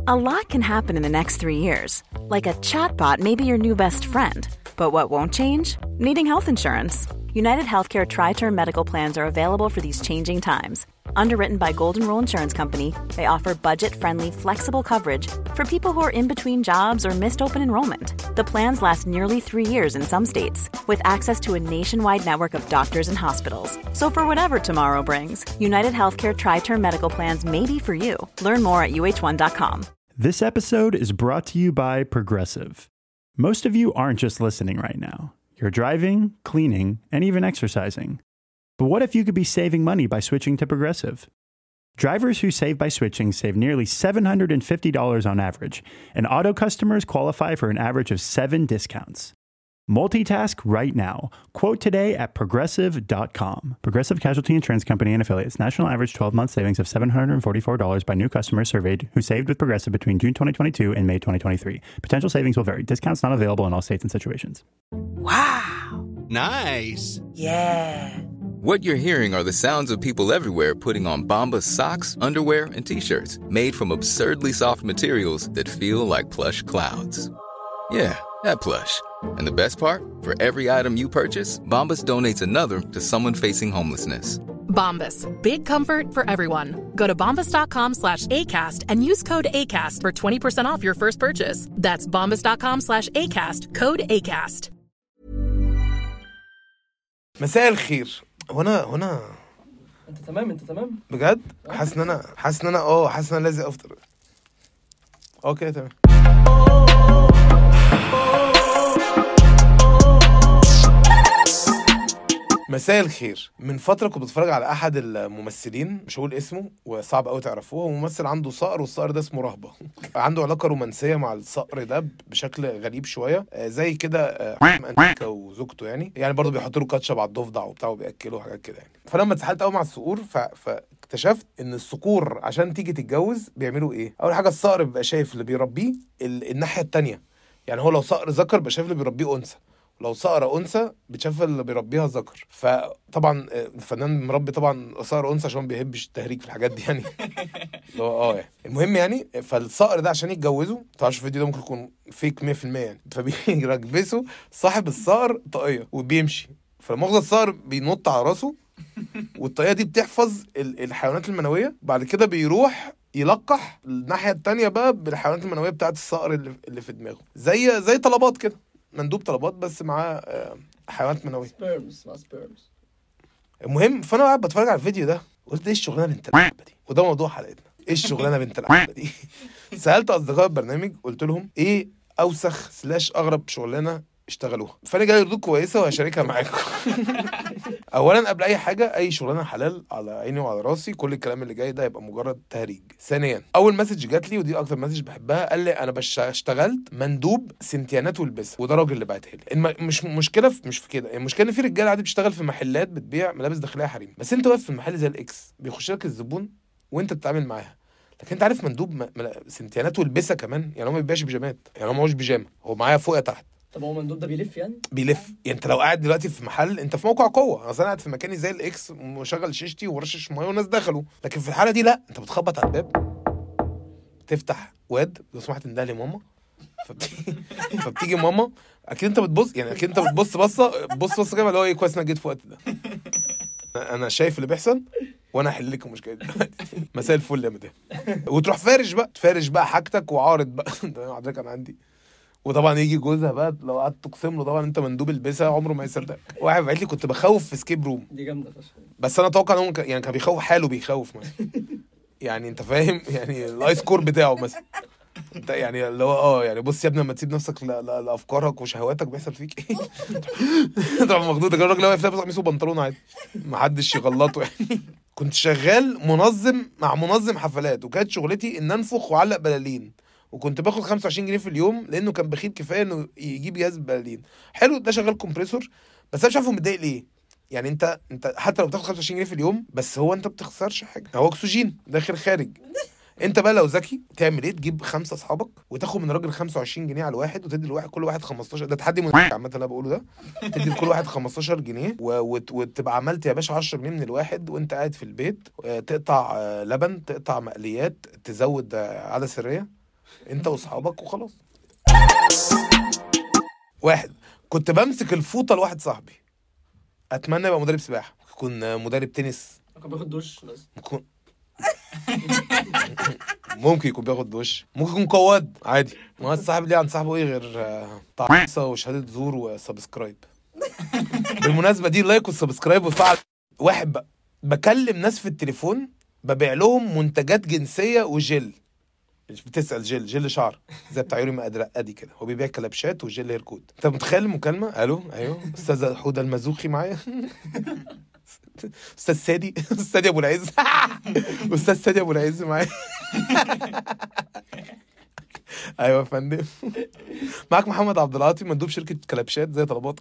A lot can happen in the next three years. Like a chatbot may be your new best friend. But what won't change? Needing health insurance. United Healthcare Tri Term Medical Plans are available for these changing times. Underwritten by Golden Rule Insurance Company, they offer budget friendly, flexible coverage for people who are in between jobs or missed open enrollment. The plans last nearly three years in some states, with access to a nationwide network of doctors and hospitals. So, for whatever tomorrow brings, United Healthcare Tri Term Medical Plans may be for you. Learn more at uh1.com. This episode is brought to you by Progressive. Most of you aren't just listening right now, you're driving, cleaning, and even exercising. But what if you could be saving money by switching to Progressive? Drivers who save by switching save nearly $750 on average, and auto customers qualify for an average of seven discounts. Multitask right now. Quote today at progressive.com. Progressive Casualty Insurance Company and affiliates. National average 12 month savings of $744 by new customers surveyed who saved with Progressive between June 2022 and May 2023. Potential savings will vary. Discounts not available in all states and situations. Wow. Nice. Yeah. What you're hearing are the sounds of people everywhere putting on Bombas socks, underwear, and t-shirts made from absurdly soft materials that feel like plush clouds. Yeah, that plush. And the best part? For every item you purchase, Bombas donates another to someone facing homelessness. Bombas. Big comfort for everyone. Go to bombas.com slash ACAST and use code ACAST for 20% off your first purchase. That's bombas.com slash ACAST. Code ACAST. مساء الخير هنا هنا انت تمام انت تمام بجد حاسس ان انا حاسس ان انا اه حاسس ان انا لازم افطر اه كده تمام مساء الخير من فتره كنت بتفرج على احد الممثلين مش هقول اسمه وصعب قوي تعرفوه هو ممثل عنده صقر والصقر ده اسمه رهبه عنده علاقه رومانسيه مع الصقر ده بشكل غريب شويه آه، زي كده آه، انتيكا وزوجته يعني يعني برضه بيحط له كاتشب على الضفدع وبتاع وبياكله وحاجات كده يعني فلما اتسحلت قوي مع الصقور ف... فاكتشفت ان الصقور عشان تيجي تتجوز بيعملوا ايه اول حاجه الصقر بيبقى شايف اللي بيربيه ال... الناحيه التانية يعني هو لو صقر ذكر بيبقى شايف اللي بيربيه انثى لو صقر انثى بتشاف اللي بيربيها ذكر فطبعا آه، الفنان مربي طبعا صقر انثى عشان ما بيحبش التهريج في الحاجات دي يعني اللي هو اه يعني المهم يعني فالصقر ده عشان يتجوزوا تعرفش الفيديو ده ممكن يكون فيك 100% يعني فبيركبسوا صاحب الصقر طاقيه وبيمشي فالمؤاخذه الصقر بينط على راسه والطاقيه دي بتحفظ ال- الحيوانات المنويه بعد كده بيروح يلقح الناحيه التانية بقى بالحيوانات المنويه بتاعت الصقر اللي, اللي في دماغه زي زي طلبات كده مندوب طلبات بس معاه آه، حيوانات منويه سبيرمز مع سبيرمز المهم فانا قاعد بتفرج على الفيديو ده قلت ايه الشغلانه بنت اللعبه دي وده موضوع حلقتنا ايه الشغلانه بنت اللعبه دي سالت اصدقاء البرنامج قلت لهم ايه اوسخ سلاش اغرب شغلانه اشتغلوها فانا جاي ردود كويسه وهشاركها معاكم اولا قبل اي حاجه اي شغلانه حلال على عيني وعلى راسي كل الكلام اللي جاي ده يبقى مجرد تهريج ثانيا اول مسج جات لي ودي اكتر مسج بحبها قال لي انا بش- اشتغلت مندوب سنتيانات والبسه وده راجل اللي بعتها لي الم... مش مشكله في مش في كده المشكله ان في رجاله عادي بتشتغل في محلات بتبيع ملابس داخليه حريم بس انت واقف في المحل زي الاكس بيخش لك الزبون وانت بتتعامل معاها لكن انت عارف مندوب م... مل... سنتيانات والبسه كمان يعني هو ما بيبيعش بيجامات يعني هو معهوش بيجامه هو معايا فوق يا تحت طب هو مندوب ده بيلف يعني بيلف يعني انت لو قاعد دلوقتي في محل انت في موقع قوه اصل انا قاعد في مكاني زي الاكس ومشغل شيشتي ورشش ميه والناس دخلوا لكن في الحاله دي لا انت بتخبط على الباب تفتح واد لو سمحت انده لي ماما فبتيجي فبتيجي ماما اكيد انت بتبص يعني اكيد انت بتبص بصه بص بصه كده اللي هو ايه كويس انك جيت في الوقت ده انا- انا شايف اللي بيحصل وانا هحل لك المشكله دي دلوقتي مساء الفل يا مدام وتروح فارش بقى تفارش بقى حاجتك وعارض بقى ده حضرتك انا عندي وطبعا يجي جوزها بقى لو قعدت تقسم له طبعا انت مندوب البسها عمره ما يصدق واحد بعت لي كنت بخوف في سكيب روم دي جامده فشخ بس انا اتوقع ان هو كان- يعني كان بيخوف حاله بيخوف مثلا يعني انت فاهم يعني الاي سكور بتاعه مثلا انت يعني اللي هو اه يعني بص يا ابني لما تسيب نفسك ل- ل- لافكارك وشهواتك بيحصل فيك ايه طبعا مخدود كان الراجل واقف لابس قميص وبنطلون عادي محدش يغلطه يعني كنت شغال منظم مع منظم حفلات وكانت شغلتي ان انفخ واعلق بلالين وكنت باخد 25 جنيه في اليوم لانه كان بخيل كفايه انه يجيب جهاز بلالين حلو ده شغال كومبريسور بس انا مش عارف هو متضايق ليه يعني انت انت حتى لو بتاخد 25 جنيه في اليوم بس هو انت بتخسرش حاجه هو اكسجين داخل خارج انت بقى لو ذكي تعمل ايه تجيب خمسه اصحابك وتاخد من الراجل 25 جنيه على الواحد وتدي لواحد كل واحد 15 ده تحدي من عامه اللي انا بقوله ده تدي لكل واحد 15 جنيه و... وت... وتبقى عملت يا باشا 10 جنيه من الواحد وانت قاعد في البيت اه، تقطع اه، لبن تقطع مقليات تزود اه، عاده سريه انت واصحابك وخلاص واحد كنت بمسك الفوطه لواحد صاحبي اتمنى يبقى مدرب سباحه يكون مدرب تنس كان بياخد دش بس ممكن ممكن يكون بياخد دش ممكن يكون قواد عادي ما هو الصاحب ليه عن صاحبه ايه غير آه، تعصى وشهاده زور وسبسكرايب بالمناسبه دي لايك والسبسكرايب وفعل واحد بقى بكلم ناس في التليفون ببيع لهم منتجات جنسيه وجل مش بتسال جل جل شعر زي بتاع يوري مقدرقدي كده هو بيبيع كلبشات وجل هير كود انت متخيل المكالمه الو ايوه استاذه حوده المزوخي معايا استاذ سادي استاذ سادي ابو العز استاذ سادي ابو العز معايا ايوه يا فندم معاك محمد عبد العاطي مندوب شركه كلبشات زي طلبات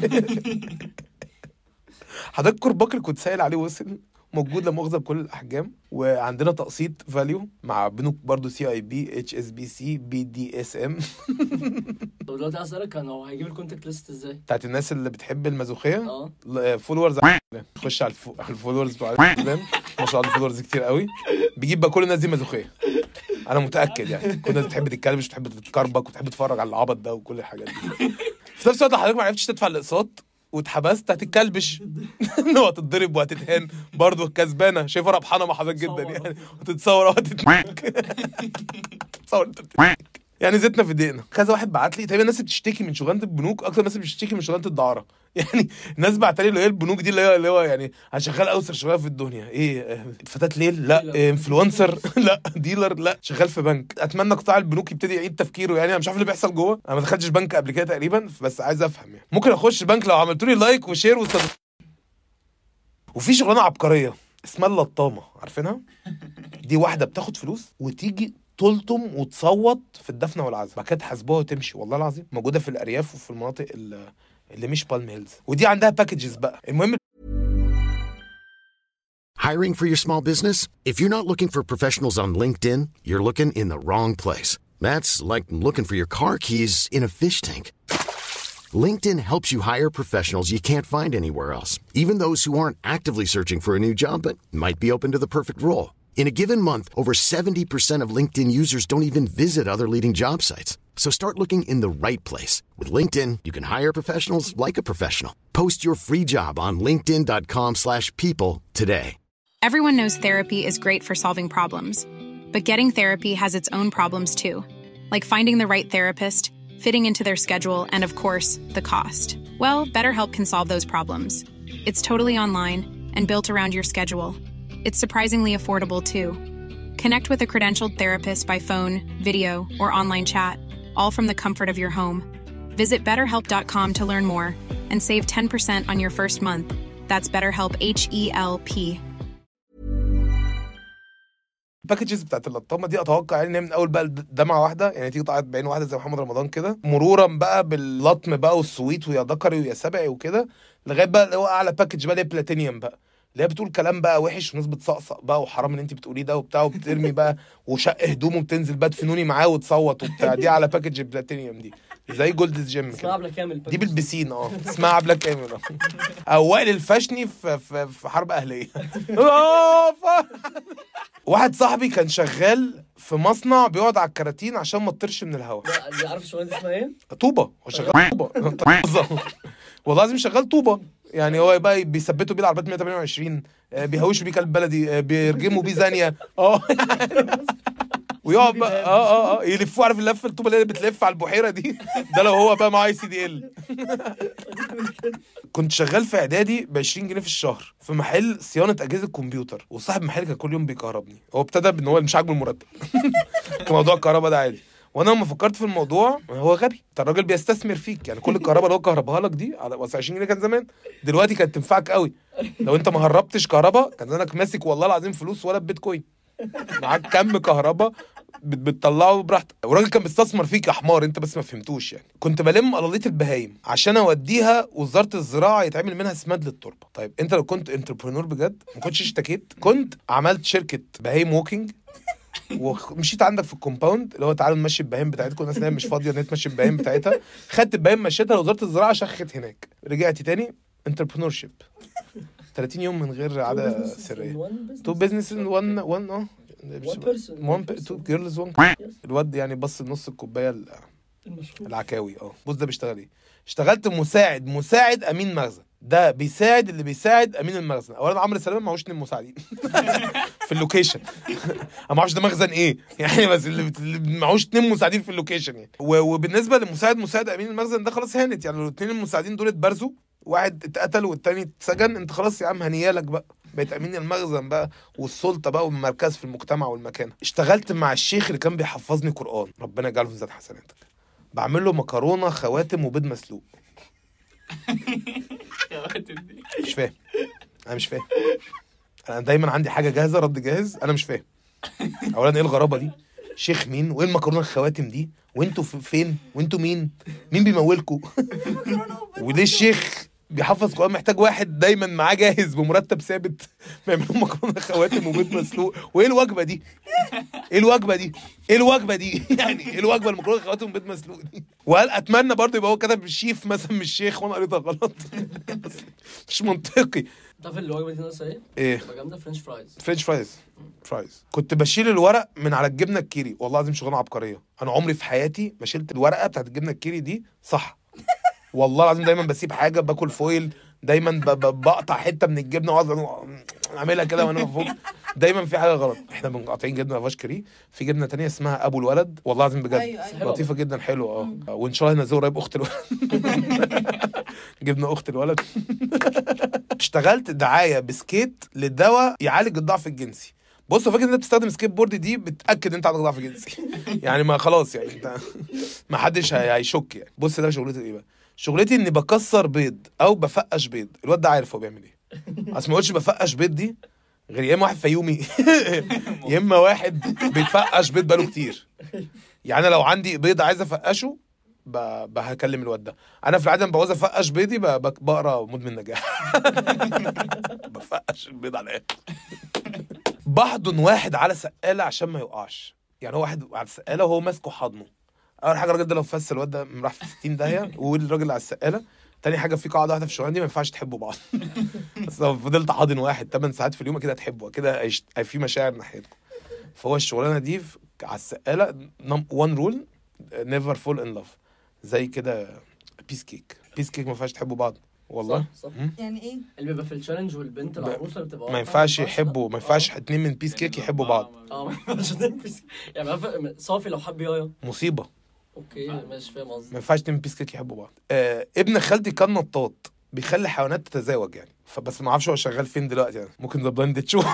حضرتك كرباك اللي كنت سائل عليه وصل موجود لا مؤاخذه بكل الاحجام وعندنا تقسيط فاليو مع بنوك برضو سي اي بي اتش اس بي سي بي دي اس ام طب دلوقتي عايز اسالك انا هو هيجيب الكونتاكت ليست ازاي؟ بتاعت الناس اللي بتحب المازوخيه اه فولورز خش على الفو... على الفولورز بتوع الانستجرام ما شاء الله فولورز كتير قوي بيجيب بقى كل الناس دي مازوخيه انا متاكد يعني كل الناس بتحب تتكلمش وتحب تتكربك وتحب تتفرج على العبط ده وكل الحاجات دي في نفس الوقت حضرتك ما عرفتش تدفع الاقساط واتحبست هتتكلبش ان هو هتتضرب وهتتهان برضه كسبانه شايفه ربحانه مع حضرتك جدا يعني وتتصور وهتتنك تصور انت بتتنك. يعني زيتنا في دقيقنا كذا واحد بعت لي تقريبا الناس اللي بتشتكي من شغلانه البنوك اكتر الناس اللي بتشتكي من شغلانه الدعاره يعني الناس بعت لي اللي هي البنوك دي اللي هي اللي هو يعني انا شغال اوسر شغال في الدنيا ايه آه، فتاة ليل لا ديلر. إيه انفلونسر لا ديلر لا شغال في بنك اتمنى قطاع البنوك يبتدي يعيد تفكيره يعني انا مش عارف اللي بيحصل جوه انا ما دخلتش بنك قبل كده تقريبا بس عايز افهم يعني ممكن اخش البنك لو عملتوا لي لايك وشير وسب... وفي شغلانه عبقريه اسمها اللطامه عارفينها دي واحده بتاخد فلوس وتيجي تلطم وتصوت في الدفنه والعزاء بعد كده تحاسبوها وتمشي والله العظيم موجوده في الارياف وفي المناطق ال- اللي مش بالم هيلز ودي عندها باكجز بقى المهم Hiring for your small business? If you're not looking for professionals on LinkedIn, you're looking in the wrong place. That's like looking for your car keys in a fish tank. LinkedIn helps you hire professionals you can't find anywhere else, even those who aren't actively searching for a new job but might be open to the perfect role. In a given month, over 70% of LinkedIn users don't even visit other leading job sites. So start looking in the right place. With LinkedIn, you can hire professionals like a professional. Post your free job on linkedin.com slash people today. Everyone knows therapy is great for solving problems, but getting therapy has its own problems too, like finding the right therapist, fitting into their schedule, and of course, the cost. Well, BetterHelp can solve those problems. It's totally online and built around your schedule. It's surprisingly affordable too. Connect with a credentialed therapist by phone, video, or online chat, all from the comfort of your home. Visit betterhelp.com to learn more and save 10% on your first month. That's BetterHelp H E L P. الباكجز بتاعت اللطامه دي اتوقع يعني ان هي من اول بقى دمعه واحده يعني تيجي تعيط بعين واحده زي محمد رمضان كده مرورا بقى باللطم بقى والسويت ويا ذكري ويا سبعي وكده لغايه بقى اللي هو اعلى باكج بقى اللي هي بلاتينيوم بقى اللي هي بتقول كلام بقى وحش والناس بتصقصق بقى وحرام اللي انت بتقوليه ده وبتاع وبترمي بقى وشق هدومه بتنزل بقى تفنوني معاه وتصوت وبتاع دي على باكج البلاتينيوم دي زي جولدز جيم اسمها كده عبله كامل دي بالبسين اه اسمها عبله كامل اه او وائل الفشني في في, في حرب اهليه آه، ف- واحد صاحبي كان شغال في مصنع بيقعد على الكراتين عشان ما تطيرش من الهواء لا، دي عارف الشغلانه دي اسمها ايه؟ طوبه هو شغال طوبه والله لازم شغال طوبه يعني هو بقى بيثبتوا بيه العربيات 128 آه، بيهوشوا بيه كلب بلدي آه، بيرجموا بيه زانيه اه ويقعد بقى اه اه اه يلفوه عارف اللفه الطوبه اللي بتلف على البحيره دي ده لو هو بقى معاه اي سي دي ال كنت شغال في اعدادي ب 20 جنيه في الشهر في محل صيانه اجهزه كمبيوتر وصاحب المحل كان كل يوم بيكهربني هو ابتدى بان هو مش عاجبه المرتب كان موضوع الكهرباء ده عادي وانا لما فكرت في الموضوع هو غبي انت الراجل بيستثمر فيك يعني كل الكهرباء اللي هو كهربها لك دي على بس 20 جنيه كان زمان دلوقتي كانت تنفعك قوي لو انت ما هربتش كهرباء كان زمانك ماسك والله العظيم فلوس ولا بيتكوين معاك كم كهرباء بت- بتطلعه براحتك والراجل كان بيستثمر فيك يا حمار انت بس ما فهمتوش يعني كنت بلم قلاليط البهايم عشان اوديها وزاره الزراعه يتعمل منها سماد للتربه طيب انت لو كنت انتربرينور بجد ما كنتش اشتكيت كنت عملت شركه بهايم ووكينج ومشيت عندك في الكومباوند اللي هو تعالوا نمشي البهايم بتاعتكم الناس اللي هي مش فاضيه ان هي تمشي البهايم بتاعتها خدت البهايم مشيتها لوزاره الزراعه شخت هناك رجعت تاني انتربرينور شيب 30 يوم من غير عاده سريه تو بزنس ان وان وان اه One person. وان تو جيرلز وان Yes. الواد يعني بص نص الكوبايه ال- المشهور العكاوي اه بص ده بيشتغل ايه اشتغلت مساعد مساعد امين مخزن ده بيساعد اللي بيساعد امين المخزن اولا عمرو سلامه معهوش اتنين مساعدين في اللوكيشن انا ما اعرفش ده مخزن ايه يعني بس اللي بت- اللي معهوش اتنين مساعدين في اللوكيشن يعني و- وبالنسبه لمساعد مساعد امين المخزن ده خلاص هانت يعني الاثنين المساعدين دول اتبرزوا واحد اتقتل والتاني اتسجن انت خلاص يا عم هنيالك بقى بقيت امين المخزن بقى والسلطه بقى والمركز في المجتمع والمكانه اشتغلت مع الشيخ اللي كان بيحفظني قران ربنا يجعله في ذات حسناتك بعمل له مكرونه خواتم وبيض مسلوق مش فاهم انا مش فاهم انا دايما عندي حاجه جاهزه رد جاهز انا مش فاهم اولا ايه الغرابه دي شيخ مين وايه المكرونه الخواتم دي وانتوا في- فين وانتوا مين مين بيمولكوا وليه الشيخ بيحفظ قرآن محتاج واحد دايما معاه جاهز بمرتب ثابت بيعمل له مكرونه خواتم وبيض مسلوق وايه الوجبه دي؟ ايه الوجبه دي؟ ايه الوجبه دي؟ يعني ايه الوجبه المكرونه خواتم وبيض مسلوق دي؟ وهل اتمنى برضه يبقى هو كتب الشيف مثلا مش الشيخ وانا قريتها غلط مش منطقي تعرف الوجبه دي ناقصه ايه؟ ايه تبقى جامده فرنش فرايز فرنش فرايز فرايز كنت بشيل الورق من على الجبنه الكيري والله العظيم شغلانه عبقريه انا عمري في حياتي ما شلت الورقه بتاعت الجبنه الكيري دي صح والله العظيم دايما بسيب حاجه باكل فويل دايما ب- ب- بقطع حته من الجبنه واقعد اعملها كده وانا فوق دايما في حاجه غلط احنا بنقاطعين جبنه مفيهاش كري في جبنه تانية اسمها ابو الولد والله العظيم بجد أيوة، أيوة. لطيفه جدا حلوه اه وان شاء الله ينزلوا قريب اخت الولد جبنا اخت الولد اشتغلت دعايه بسكيت لدواء يعالج الضعف الجنسي بص فاكر ان انت بتستخدم سكيت بورد دي بتاكد ان انت عندك ضعف جنسي يعني ما خلاص يعني انت ما حدش هي- هيشك يعني بص ده شغلتي ايه بقى شغلتي اني بكسر بيض او بفقش بيض الواد ده عارف هو بيعمل ايه اصل ما قلتش بفقش بيض دي غير يا اما واحد فيومي يا اما واحد بيفقش بيض بقاله كتير يعني أنا لو عندي بيض عايز افقشه ب- ب- هكلم الواد ده انا في العاده لما بعوز افقش بيضي ب- ب- بقرا مدمن نجاح بفقش البيض على الاخر بحضن واحد على سقاله عشان ما يقعش يعني هو واحد على السقاله وهو ماسكه حضنه اول حاجه الراجل ده لو فس الواد ده راح في 60 داهيه والراجل اللي على السقاله تاني حاجه في قاعده واحده في الشغلانه دي ما ينفعش تحبوا بعض بس لو فضلت حاضن واحد 8 ساعات في اليوم كده هتحبوا كده هيش- هي في مشاعر ناحيتكم فهو الشغلانه دي في- على السقاله وان رول نيفر فول ان لاف زي كده بيس كيك بيس كيك ما ينفعش تحبوا بعض والله صح صح مم. يعني ايه اللي بيبقى في التشالنج والبنت العروسه اللي بتبقى ما ينفعش يحبوا ما ينفعش اتنين من بيس كيك يحبوا بعض اه ما ينفعش اتنين بيس- يعني ما ينفع- صافي لو حب يايا مصيبه اوكي ماشي فاهم ما قصدي ينفعش اتنين من بيس كيك يحبوا بعض آه ابن خالتي كان نطاط بيخلي حيوانات تتزاوج يعني فبس ما اعرفش هو شغال فين دلوقتي يعني ممكن ذا بلايند تشوف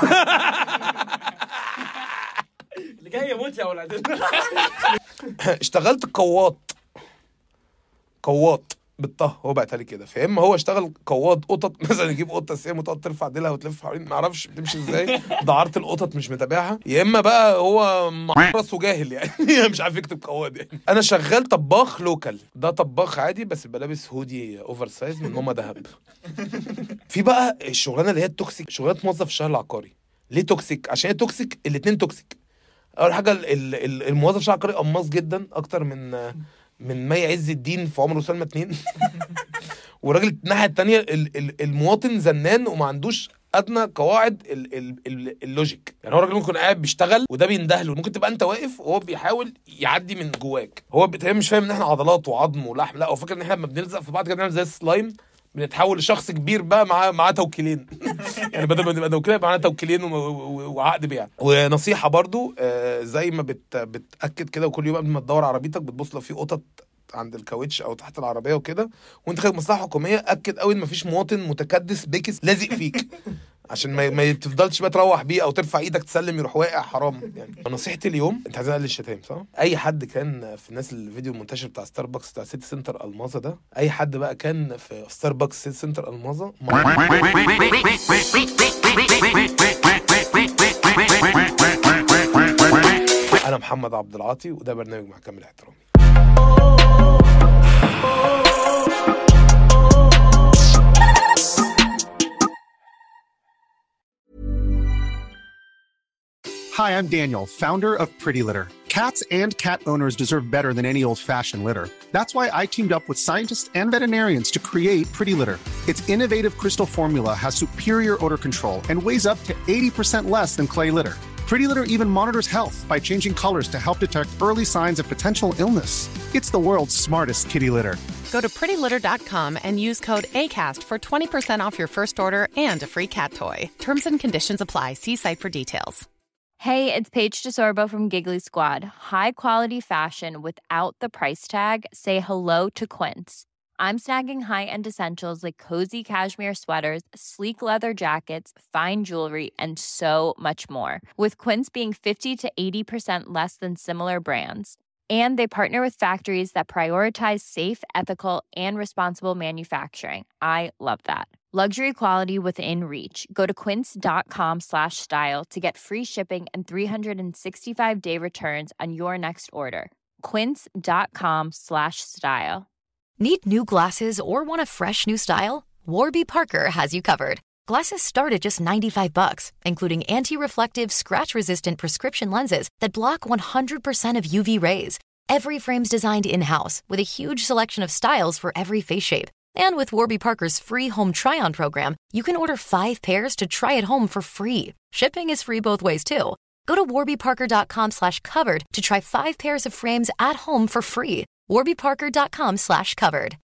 اللي جاي يموت يا ولاد اشتغلت قواط قواط بالطه هو بعتها لي كده فاما هو اشتغل قواط قطط مثلا يجيب قطه سيم وتقعد ترفع ديلها وتلف حوالين ما اعرفش بتمشي ازاي دعاره القطط مش متابعها يا اما بقى هو معرس وجاهل يعني مش عارف يكتب قواط يعني انا شغال طباخ لوكال ده طباخ عادي بس يبقى لابس هودي اوفر سايز من ماما دهب في بقى الشغلانه اللي هي التوكسيك شغلانه موظف الشهر العقاري ليه توكسيك عشان هي توكسيك الاثنين توكسيك اول حاجه ال- ال- ال- الموظف الشهر العقاري قماص جدا اكتر من من مي عز الدين في عمر وسلمى اتنين والراجل الناحيه التانيه ال- ال- المواطن زنان وما عندوش ادنى قواعد ال ال ال اللوجيك يعني هو الراجل ممكن قاعد بيشتغل وده بيندهله ممكن تبقى انت واقف وهو بيحاول يعدي من جواك هو بتهيألي مش فاهم ان احنا عضلات وعظم ولحم لا هو فاكر ان احنا لما بنلزق في بعض كده بنعمل زي السلايم بنتحول لشخص كبير بقى معاه معاه توكيلين يعني بدل ما نبقى توكيلين يبقى معانا توكيلين و- و- وعقد بيع ونصيحه برضو آه، زي ما بت بتاكد كده وكل يوم قبل ما تدور عربيتك بتبص لو في قطط عند الكاوتش او تحت العربيه وكده وانت خارج مصلحه حكوميه اكد قوي ان مفيش مواطن متكدس بيكس لازق فيك عشان ما, ما تفضلش بقى تروح بيه او ترفع ايدك تسلم يروح واقع حرام يعني نصيحتي اليوم انت عايزين اقلل الشتايم صح؟ اي حد كان في الناس الفيديو المنتشر بتاع ستاربكس بتاع سيتي سنتر الماظه ده اي حد بقى كان في ستاربكس سيتي سنتر الماظه انا محمد عبد العاطي وده برنامج محكمة الاحترامي Hi, I'm Daniel, founder of Pretty Litter. Cats and cat owners deserve better than any old fashioned litter. That's why I teamed up with scientists and veterinarians to create Pretty Litter. Its innovative crystal formula has superior odor control and weighs up to 80% less than clay litter. Pretty Litter even monitors health by changing colors to help detect early signs of potential illness. It's the world's smartest kitty litter. Go to prettylitter.com and use code ACAST for 20% off your first order and a free cat toy. Terms and conditions apply. See site for details. Hey, it's Paige DeSorbo from Giggly Squad. High quality fashion without the price tag? Say hello to Quince. I'm snagging high end essentials like cozy cashmere sweaters, sleek leather jackets, fine jewelry, and so much more. With Quince being 50 to 80% less than similar brands. And they partner with factories that prioritize safe, ethical, and responsible manufacturing. I love that. Luxury quality within reach. Go to quince.com slash style to get free shipping and 365 day returns on your next order. Quince.com slash style. Need new glasses or want a fresh new style? Warby Parker has you covered. Glasses start at just 95 bucks, including anti-reflective, scratch-resistant prescription lenses that block 100% of UV rays. Every frame's designed in-house with a huge selection of styles for every face shape. And with Warby Parker's free home try-on program, you can order five pairs to try at home for free. Shipping is free both ways too. Go to warbyparker.com slash covered to try five pairs of frames at home for free. warbyparker.com slash covered.